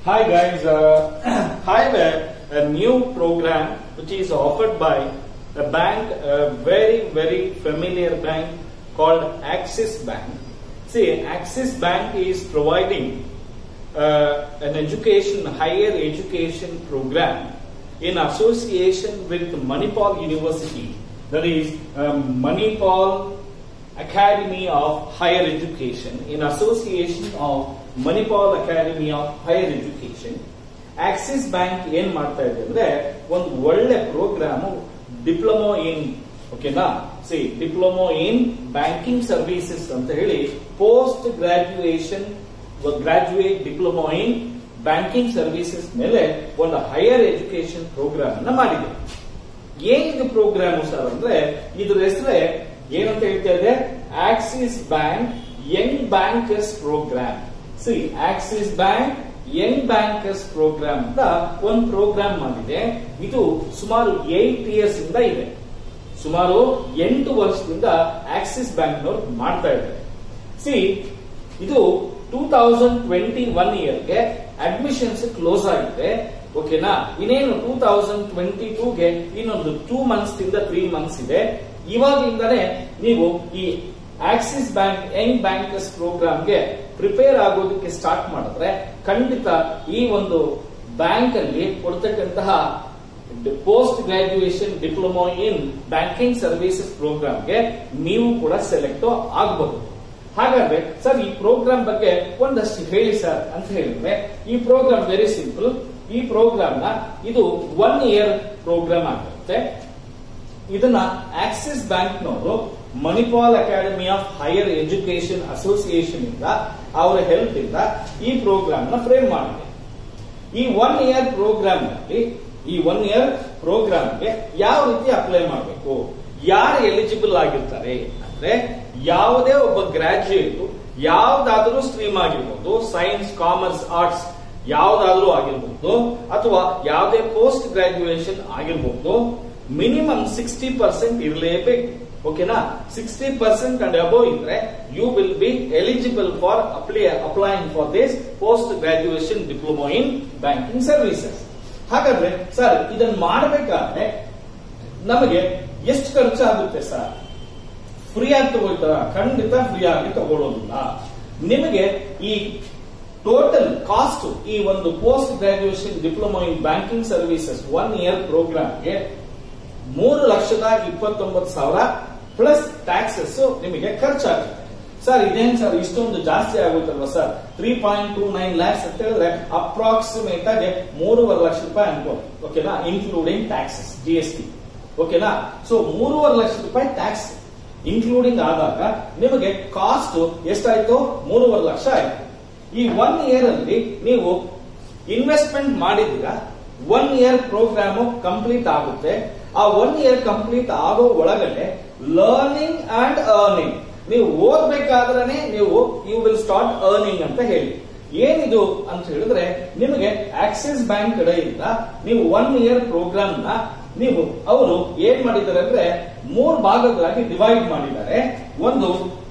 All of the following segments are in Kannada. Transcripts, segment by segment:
Hi guys, uh, I have a, a new program which is offered by a bank, a very very familiar bank called Axis Bank. See, Axis Bank is providing uh, an education, higher education program in association with Manipal University. That is um, Manipal Academy of Higher Education in association of Manipal Academy of Higher Education. Axis bank ಏನ್ ಮಾಡ್ತಾ ಇದೆ ಅಂದ್ರೆ ಒಂದು ಒಳ್ಳೆ ಪ್ರೋಗ್ರಾಮ್ ಡಿಪ್ಲೊಮೊ ಇನ್ ಓಕೆನಾ see diploma in banking services ಅಂತ ಹೇಳಿ post graduation graduate diploma in banking services ಮೇಲೆ ಒಂದು ಹೈಯರ್ ಎಜುಕೇಶನ್ ಪ್ರೋಗ್ರಾಮ್ ಅನ್ನ ಮಾಡಿದೆ ಏನಿದು ಪ್ರೋಗ್ರಾಮ್ ಸರ್ ಅಂದ್ರೆ ಇದ್ರ ಹೆಸರೇ ಏನಂತ ಹೇಳ್ತಾ ಇದೆ Axis bank young bankers program see Axis bank young bankers program ಅಂತ ಒಂದು ಪ್ರೋಗ್ರಾಮ್ ಮಾಡಿದೆ ಇದು ಸುಮಾರು ಏಟ್ ಇಯರ್ಸ್ ಇಂದ ಇದೆ ಸುಮಾರು ಎಂಟು ವರ್ಷದಿಂದ ಆಕ್ಸಿಸ್ ಬ್ಯಾಂಕ್ನವ್ರು ಮಾಡ್ತಾ ಇದ್ದಾರೆ ಸಿ ಇದು ಟೂ ತೌಸಂಡ್ ಟ್ವೆಂಟಿ ಒನ್ ಇಯರ್ಗೆ ಅಡ್ಮಿಷನ್ಸ್ ಕ್ಲೋಸ್ ಆಗಿದೆ ಓಕೆನಾ ಇನ್ನೇನು ಟೂ ತೌಸಂಡ್ ಟ್ವೆಂಟಿ ಟೂಗೆ ಇನ್ನೊಂದು ಟೂ ಮಂತ್ಸ್ ಇಂದ ತ್ರೀ ಮಂತ್ಸ್ ಇದೆ ಇವಾಗಲಿಂದಾನೇ ನೀವು ಈ ಆಕ್ಸಿಸ್ ಬ್ಯಾಂಕ್ ಯಂಗ್ ಬ್ಯಾಂಕರ್ಸ್ ಪ್ರೋಗ್ರಾಮ್ಗೆ ಪ್ರಿಪೇರ್ ಆಗೋದಕ್ಕೆ ಸ್ಟಾರ್ಟ್ ಮಾಡಿದ್ರೆ ಖಂಡಿತ ಈ ಒಂದು ಬ್ಯಾಂಕ್ ಅಲ್ಲಿ ಕೊಡ್ತಕ್ಕಂತಹ post graduation diploma in banking services ಪ್ರೋಗ್ರಾಮ್ಗೆ ನೀವು ಕೂಡ ಸೆಲೆಕ್ಟ್ ಆಗಬಹುದು ಹಾಗಾದ್ರೆ ಸರ್ ಈ ಪ್ರೋಗ್ರಾಮ್ ಬಗ್ಗೆ ಒಂದಷ್ಟು ಹೇಳಿ ಸರ್ ಅಂತ ಹೇಳಿದ್ರೆ ಈ ಪ್ರೋಗ್ರಾಮ್ ವೆರಿ ಸಿಂಪಲ್ ಈ ಪ್ರೋಗ್ರಾಮ್ ನ ಇದು ಒನ್ ಇಯರ್ ಪ್ರೋಗ್ರಾಮ್ ಆಗಿರುತ್ತೆ ಇದನ್ನ ಆಕ್ಸಿಸ್ ಬ್ಯಾಂಕ್ನವರು Manipal academy of higher education association ಇಂದ ಅವರ ಹೆಲ್ಪ್ ಇಂದ ಈ ಪ್ರೋಗ್ರಾಮ್ ನ ಫ್ರೇಮ್ ಮಾಡಿದೆ ಈ ಒನ್ ಇಯರ್ ಪ್ರೋಗ್ರಾಮ್ ನಲ್ಲಿ ಈ ಒನ್ ಇಯರ್ ಪ್ರೋಗ್ರಾಮ್ಗೆ ಯಾವ ರೀತಿ ಅಪ್ಲೈ ಮಾಡಬೇಕು ಯಾರು ಎಲಿಜಿಬಲ್ ಆಗಿರ್ತಾರೆ ಅಂದ್ರೆ ಯಾವುದೇ ಒಬ್ಬ ಗ್ರಾಜುಯೇಟ್ ಯಾವ್ದಾದ್ರೂ ಸ್ಟ್ರೀಮ್ ಆಗಿರ್ಬೋದು ಸೈನ್ಸ್ ಕಾಮರ್ಸ್ ಆರ್ಟ್ಸ್ ಯಾವ್ದಾದ್ರೂ ಆಗಿರ್ಬೋದು ಅಥವಾ ಯಾವುದೇ ಪೋಸ್ಟ್ ಗ್ರಾಜುಯೇಷನ್ ಆಗಿರ್ಬೋದು ಮಿನಿಮಮ್ ಸಿಕ್ಸ್ಟಿ ಪರ್ಸೆಂಟ್ ಇರಲೇಬೇಕು ಓಕೆನಾ ಸಿಕ್ಸ್ಟಿ ಪರ್ಸೆಂಟ್ ಅಂಡ್ ಅಬೌವ್ ಇದ್ರೆ you will be eligible for apply applying for this post graduation diploma in banking services ಹಾಗಾದ್ರೆ ಸರ್ ಇದನ್ನ ಮಾಡಬೇಕಾದ್ರೆ ನಮಗೆ ಎಷ್ಟು ಖರ್ಚಾಗುತ್ತೆ ಸರ್ ಫ್ರೀ ಆಗಿ ತಗೊಳ್ತಾರ ಖಂಡಿತ ಫ್ರೀ ಆಗಿ ತಗೊಳ್ಳೋದಿಲ್ಲ ನಿಮಗೆ ಈ ಟೋಟಲ್ ಕಾಸ್ಟ್ ಈ ಒಂದು post graduation diploma in banking services one year ಪ್ರೋಗ್ರಾಮ್ಗೆ ಮೂರು ಲಕ್ಷದ ಇಪ್ಪತ್ತೊಂಬತ್ತು ಸಾವಿರ ಪ್ಲಸ್ ಟ್ಯಾಕ್ಸಸ್ ನಿಮಗೆ ಖರ್ಚಾಗುತ್ತೆ ಸರ್ ಇದೇನ್ ಸರ್ ಇಷ್ಟೊಂದು ಜಾಸ್ತಿ ಆಗುತ್ತಲ್ವಾ sir three point two nine lakhs ಅಂತ ಹೇಳಿದ್ರೆ ಅಪ್ರಾಕ್ಸಿಮೇಟ್ ಆಗಿ ಮೂರುವರೆ ಲಕ್ಷ ರೂಪಾಯಿ ಅನ್ಕೋ ಓಕೆನಾ including taxes G S T ಓಕೆನಾ ಸೊ ಮೂರುವರೆ ಲಕ್ಷ ರೂಪಾಯಿ ಟ್ಯಾಕ್ಸ್ ಇನ್ಕ್ಲೂಡಿಂಗ್ ಆದಾಗ ನಿಮಗೆ ಕಾಸ್ಟ್ ಎಷ್ಟಾಯ್ತು ಮೂರುವರೆ ಲಕ್ಷ ಆಯ್ತು ಈ ಒನ್ ಇಯರ್ ಅಲ್ಲಿ ನೀವು ಇನ್ವೆಸ್ಟ್ಮೆಂಟ್ ಮಾಡಿದ್ದೀರಾ ಒನ್ ಇಯರ್ ಪ್ರೋಗ್ರಾಮ್ ಕಂಪ್ಲೀಟ್ ಆಗುತ್ತೆ ಆ ಒನ್ ಇಯರ್ ಕಂಪ್ಲೀಟ್ ಆಗೋ ಒಳಗಡೆ ಲರ್ನಿಂಗ್ ಅಂಡ್ ಅರ್ನಿಂಗ್ ನೀವು ಓದ್ಬೇಕಾದ್ರೆ ನೀವು ಯು ವಿಲ್ ಸ್ಟಾರ್ಟ್ ಅರ್ನಿಂಗ್ ಅಂತ ಹೇಳಿ ಏನಿದು ಅಂತ ಹೇಳಿದ್ರೆ ನಿಮಗೆ ಆಕ್ಸಿಸ್ ಬ್ಯಾಂಕ್ ಕಡೆಯಿಂದ ನೀವು ಒನ್ ಇಯರ್ ಪ್ರೋಗ್ರಾಮ್ ನ ನೀವು ಅವರು ಏನ್ ಮಾಡಿದ್ದಾರೆ ಅಂದ್ರೆ ಮೂರ್ ಭಾಗಗಳಾಗಿ ಡಿವೈಡ್ ಮಾಡಿದ್ದಾರೆ ಒಂದು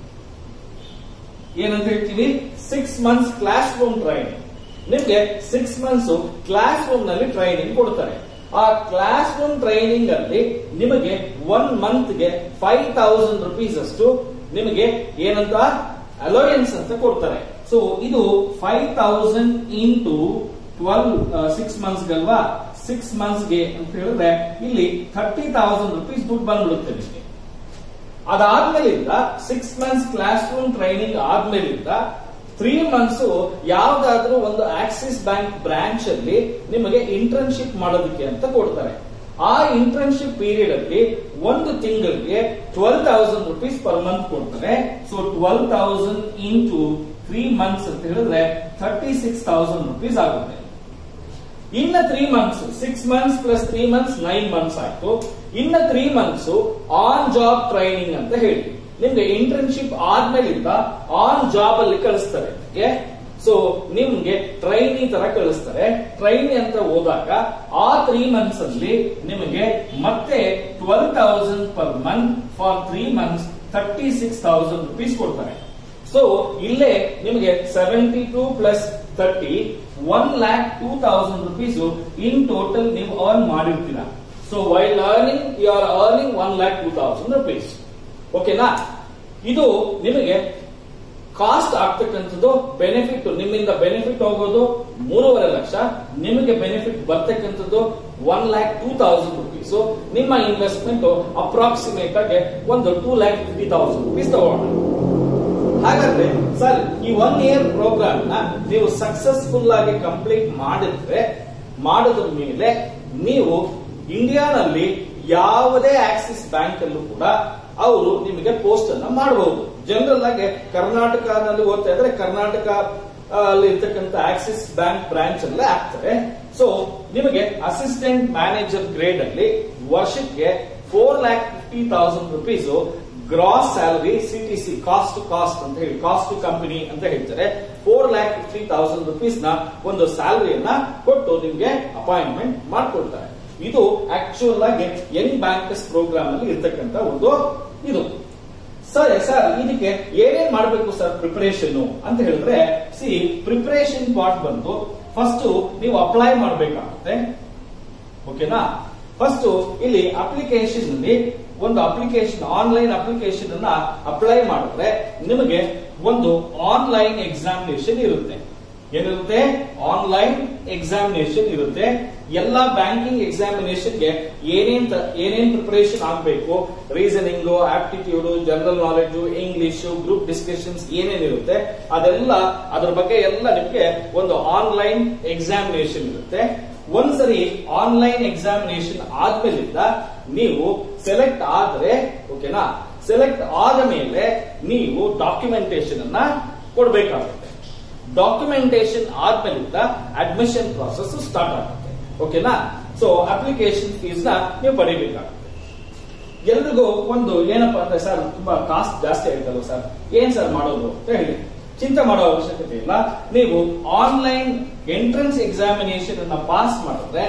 ಏನಂತ ಹೇಳ್ತೀವಿ six months class room training ನಿಮ್ಗೆ ಸಿಕ್ಸ್ ಮಂತ್ಸ್ ಕ್ಲಾಸ್ ರೂಮ್ ನಲ್ಲಿ ಟ್ರೈನಿಂಗ್ ಕೊಡ್ತಾರೆ ಆ ಕ್ಲಾಸ್ ರೂಮ್ ಟ್ರೈನಿಂಗ್ ಅಲ್ಲಿ ನಿಮಗೆ ಒನ್ ಮಂತ್ಗೆ ಫೈವ್ ತೌಸಂಡ್ ರುಪೀಸ್ ಅಷ್ಟು ನಿಮಗೆ ಏನಂತ ಅಲೋಯನ್ಸ್ ಅಂತ ಕೊಡ್ತಾರೆ ಸೊ ಇದು five thousand into twelve six months ಗಲ್ವಾ ಸಿಕ್ಸ್ ಮಂತ್ಸ್ಗೆ ಅಂತ ಹೇಳಿದ್ರೆ ಇಲ್ಲಿ ಥರ್ಟಿ ತೌಸಂಡ್ ರುಪೀಸ್ ದುಡ್ಡು ಬಂದ್ಬಿಡುತ್ತೆ ನಿಮಗೆ ಅದಾದ್ಮೇಲಿಂದ six months class room training ಆದ್ಮೇಲಿಂದ ತ್ರೀ ಮಂತ್ಸ್ ಯಾವ್ದಾದ್ರೂ ಒಂದು ಆಕ್ಸಿಸ್ ಬ್ಯಾಂಕ್ ಬ್ರಾಂಚ್ ಅಲ್ಲಿ ನಿಮಗೆ ಇಂಟರ್ನ್ಶಿಪ್ ಮಾಡೋದಕ್ಕೆ ಅಂತ ಕೊಡ್ತಾರೆ ಆ ಇಂಟರ್ನ್ಶಿಪ್ ಪೀರಿಯಡ್ ಅಲ್ಲಿ ಒಂದು ತಿಂಗಳಿಗೆ twelve thousand rupees per month ಕೊಡ್ತಾರೆ so twelve thousand into three months ಅಂತ ಹೇಳಿದ್ರೆ ಥರ್ಟಿ ಸಿಕ್ಸ್ ತೌಸಂಡ್ ರುಪೀಸ್ ಆಗುತ್ತೆ ಇನ್ನ three months six months plus three months nine months ಆಯ್ತು ಇನ್ನ three months on job training ಅಂತ ಹೇಳಿ ನಿಮ್ಗೆ ಇಂಟರ್ನ್ಶಿಪ್ ಆದ್ಮೇಲಿಂದ ಆನ್ ಜಾಬ್ ಅಲ್ಲಿ ಕಳಿಸ್ತಾರೆ ಸೊ ನಿಮ್ಗೆ ಟ್ರೈನಿ ತರ ಕಳಿಸ್ತಾರೆ ಟ್ರೈನಿ ಅಂತ ಹೋದಾಗ ಆ ತ್ರೀ ಮಂತ್ಸ್ ಅಲ್ಲಿ ನಿಮಗೆ ಮತ್ತೆ twelve thousand per month for three months thirty six thousand rupees ಕೊಡ್ತಾರೆ ಸೊ ಇಲ್ಲೇ ನಿಮಗೆ seventy two plus thirty one lakh two thousand rupees in total ನೀವು ಅರ್ನ್ ಮಾಡಿರ್ತೀರಾ so while earning you are earning one lakh two thousand rupees ಓಕೆನಾ ಇದು ನಿಮಗೆ ಕಾಸ್ಟ್ ಆಗ್ತಕ್ಕಂಥದ್ದು ಬೆನಿಫಿಟ್ ನಿಮ್ಮಿಂದ ಬೆನಿಫಿಟ್ ಹೋಗೋದು ಮೂರುವರೆ ಲಕ್ಷ ನಿಮಗೆ ಬೆನಿಫಿಟ್ ಬರ್ತಕ್ಕಂಥದ್ದು one lakh two thousand rupees ನಿಮ್ಮ ಇನ್ವೆಸ್ಟ್ಮೆಂಟ್ ಅಪ್ರಾಕ್ಸಿಮೇಟ್ ಆಗಿ ಒಂದು two lakh fifty thousand rupees ತಗೋಣ ಹಾಗಾದ್ರೆ ಸರ್ ಈ ಒನ್ ಇಯರ್ ಪ್ರೋಗ್ರಾಮ್ ನ ನೀವು ಸಕ್ಸಸ್ಫುಲ್ ಆಗಿ ಕಂಪ್ಲೀಟ್ ಮಾಡಿದ್ರೆ ಮಾಡಿದ ಮೇಲೆ ನೀವು ಇಂಡಿಯಾನಲ್ಲಿ ಯಾವುದೇ ಆಕ್ಸಿಸ್ ಬ್ಯಾಂಕ್ ಅಲ್ಲೂ ಕೂಡ ಅವರು ನಿಮಗೆ ಪೋಸ್ಟ್ ಅನ್ನ ಮಾಡಬಹುದು ಜನರಲ್ ಆಗಿ ಕರ್ನಾಟಕದಲ್ಲಿ ಓದ್ತಾ ಇದ್ರೆ ಕರ್ನಾಟಕ ಆ, ಅಲ್ಲಿ ಇರ್ತಕ್ಕಂಥ ಆಕ್ಸಿಸ್ ಬ್ಯಾಂಕ್ ಬ್ರಾಂಚ್ ಅಲ್ಲೇ ಆಗ್ತಾರೆ ಸೊ ನಿಮಗೆ ಅಸಿಸ್ಟೆಂಟ್ ಮ್ಯಾನೇಜರ್ ಗ್ರೇಡ್ ಅಲ್ಲಿ ವರ್ಷಕ್ಕೆ four lakh fifty thousand rupees gross salary CTC cost to cost ಅಂತ ಹೇಳಿ ಕಾಸ್ಟ್ ಟು ಕಂಪನಿ ಅಂತ ಹೇಳ್ತಾರೆ four lakh fifty thousand rupees ನ ಒಂದು ಸ್ಯಾಲರಿಯನ್ನ ಕೊಟ್ಟು ನಿಮ್ಗೆ ಅಪಾಯಿಂಟ್ಮೆಂಟ್ ಮಾಡ್ಕೊಳ್ತಾರೆ ಇದು ಆಕ್ಚುಯಲ್ ಆಗಿ ಯಂಗ್ ಬ್ಯಾಂಕರ್ಸ್ ಪ್ರೋಗ್ರಾಮ್ ಅಲ್ಲಿ ಇರ್ತಕ್ಕಂಥ ಒಂದು ಇದು ಸರ್ ಸರ್ ಇದಕ್ಕೆ ಏನೇನ್ ಮಾಡಬೇಕು ಸರ್ ಪ್ರಿಪರೇಷನ್ ಅಂತ ಹೇಳಿದ್ರೆ ಸಿ ಪ್ರಿಪರೇಷನ್ ಪಾರ್ಟ್ ಬಂದು ಫಸ್ಟ್ ನೀವು ಅಪ್ಲೈ ಮಾಡಬೇಕಾಗುತ್ತೆ ಓಕೆನಾ ಫಸ್ಟ್ ಇಲ್ಲಿ ಅಪ್ಲಿಕೇಶನ್ ನಲ್ಲಿ ಒಂದು ಅಪ್ಲಿಕೇಶನ್ ಆನ್ಲೈನ್ ಅಪ್ಲಿಕೇಶನ್ ಅನ್ನ ಅಪ್ಲೈ ಮಾಡಿದ್ರೆ ನಿಮಗೆ ಒಂದು ಆನ್ಲೈನ್ ಎಕ್ಸಾಮಿನೇಷನ್ ಇರುತ್ತೆ ಏನಿರುತ್ತೆ ಆನ್ಲೈನ್ ಎಕ್ಸಾಮಿನೇಷನ್ ಇರುತ್ತೆ ಎಲ್ಲ ಬ್ಯಾಂಕಿಂಗ್ ಎಕ್ಸಾಮಿನೇಷನ್ಗೆ ಏನೇನ್ ತ- ಏನೇನ್ ಪ್ರಿಪರೇಷನ್ ಆಗಬೇಕು reasoning aptitude general knowledge English group discussions ಏನೇನಿರುತ್ತೆ ಅದೆಲ್ಲ ಅದ್ರ ಬಗ್ಗೆ ಎಲ್ಲ ನಿಮಗೆ ಒಂದು ಆನ್ಲೈನ್ ಎಕ್ಸಾಮಿನೇಷನ್ ಇರುತ್ತೆ ಒಂದ್ಸರಿ ಆನ್ಲೈನ್ ಎಕ್ಸಾಮಿನೇಷನ್ ಆದ್ಮೇಲಿಂದ ನೀವು ಸೆಲೆಕ್ಟ್ ಆದ್ರೆ ಓಕೆನಾ ಸೆಲೆಕ್ಟ್ ಆದ ಮೇಲೆ ನೀವು ಡಾಕ್ಯುಮೆಂಟೇಶನ್ ಅನ್ನ ಕೊಡ್ಬೇಕಾಗುತ್ತೆ ಡಾಕ್ಯುಮೆಂಟೇಶನ್ ಆದ್ಮೇಲಿಂದ ಅಡ್ಮಿಷನ್ ಪ್ರಾಸೆಸ್ ಸ್ಟಾರ್ಟ್ ಆಗುತ್ತೆ ಓಕೆನಾ ಸೊ ಅಪ್ಲಿಕೇಶನ್ ಫೀಸ್ ನ ನೀವು ಪಡಿಬೇಕಾಗುತ್ತೆ ಎಲ್ರಿಗೂ ಒಂದು ಏನಪ್ಪಾ ಅಂದ್ರೆ ಸರ್ ತುಂಬಾ ಕಾಸ್ಟ್ ಜಾಸ್ತಿ ಆಯ್ತಲ್ವ ಸರ್ ಏನ್ ಸರ್ ಮಾಡೋದು ಅಂತ ಹೇಳಿ ಚಿಂತೆ ಮಾಡೋ ಅವಶ್ಯಕತೆ ಇಲ್ಲ ನೀವು ಆನ್ಲೈನ್ ಎಂಟ್ರೆನ್ಸ್ ಎಕ್ಸಾಮಿನೇಷನ್ ಅನ್ನ ಪಾಸ್ ಮಾಡಿದ್ರೆ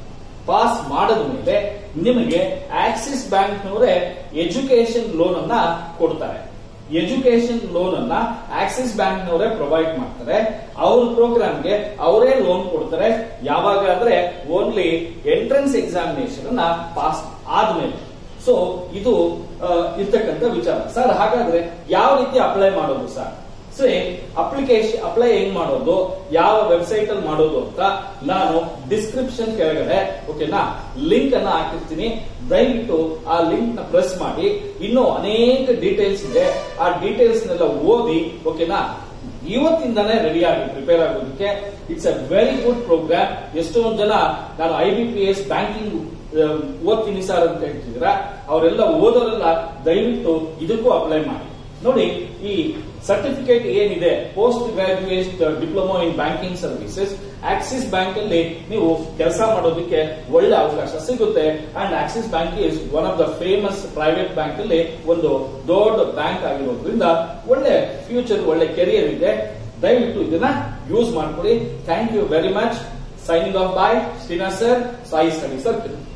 ಪಾಸ್ ಮಾಡಿದ ಮೇಲೆ ನಿಮಗೆ ಆಕ್ಸಿಸ್ ಬ್ಯಾಂಕ್ನವರೇ ಎಜುಕೇಶನ್ ಲೋನ್ ಅನ್ನ ಕೊಡ್ತಾರೆ ಎಜುಕೇಶನ್ ಲೋನ್ ಅನ್ನ ಆಕ್ಸಿಸ್ ಬ್ಯಾಂಕ್ನವರೇ ಪ್ರೊವೈಡ್ ಮಾಡ್ತಾರೆ ಅವ್ರ ಪ್ರೋಗ್ರಾಮ್ಗೆ ಅವರೇ ಲೋನ್ ಕೊಡ್ತಾರೆ ಯಾವಾಗ ಅಂದ್ರೆ ಓನ್ಲಿ ಎಂಟ್ರೆನ್ಸ್ ಎಕ್ಸಾಮಿನೇಷನ್ ಅನ್ನ ಪಾಸ್ ಆದ್ಮೇಲೆ ಸೊ ಇದು ಆ, ಇರ್ತಕ್ಕಂಥ ವಿಚಾರ ಸರ್ ಹಾಗಾದ್ರೆ ಯಾವ ರೀತಿ ಅಪ್ಲೈ ಮಾಡೋದು ಸರ್ ಸೊ ಅಪ್ಲಿಕೇಶನ್ ಅಪ್ಲೈ ಹೆಂಗ್ ಮಾಡೋದು ಯಾವ ವೆಬ್ಸೈಟ್ ಅಲ್ಲಿ ಮಾಡೋದು ಅಂತ ನಾನು ಡಿಸ್ಕ್ರಿಪ್ಷನ್ ಕೆಳಗಡೆ ಓಕೆನಾ ಲಿಂಕ್ ಅನ್ನ ಹಾಕಿರ್ತೀನಿ ದಯವಿಟ್ಟು ಆ ಲಿಂಕ್ ನ ಪ್ರೆಸ್ ಮಾಡಿ ಇನ್ನೂ ಅನೇಕ ಡೀಟೇಲ್ಸ್ ಇದೆ ಆ ಡೀಟೇಲ್ಸ್ ನೆಲ್ಲ ಓದಿ ಓಕೆನಾ ಇವತ್ತಿಂದಾನೇ ರೆಡಿ ಆಗಿ ಪ್ರಿಪೇರ್ ಆಗೋದಕ್ಕೆ it's a very good programme ಎಷ್ಟೊಂದು ಜನ ನಾನು I B P S banking ಓದ್ತೀನಿ ಸರ್ ಅಂತ ಹೇಳ್ತಿದ್ದೀರಾ ಅವರೆಲ್ಲ ಓದೋರೆಲ್ಲ ದಯವಿಟ್ಟು ಇದಕ್ಕೂ ಅಪ್ಲೈ ಮಾಡಿ ನೋಡಿ ಈ ಸರ್ಟಿಫಿಕೇಟ್ ಏನಿದೆ post graduate diploma in banking services Axis bank ಅಲ್ಲಿ ನೀವು ಕೆಲಸ ಮಾಡೋದಕ್ಕೆ ಒಳ್ಳೆ ಅವಕಾಶ ಸಿಗುತ್ತೆ and Axis bank is one of the famous private bank ಅಲ್ಲಿ ಒಂದು ದೊಡ್ಡ ಬ್ಯಾಂಕ್ ಆಗಿರೋದ್ರಿಂದ ಒಳ್ಳೆ ಫ್ಯೂಚರ್ ಒಳ್ಳೆ ಕೆರಿಯರ್ ಇದೆ ದಯವಿಟ್ಟು ಇದನ್ನ ಯೂಸ್ ಮಾಡ್ಕೊಳ್ಳಿ thank you very much signing off bye Srinath sir Sai study circle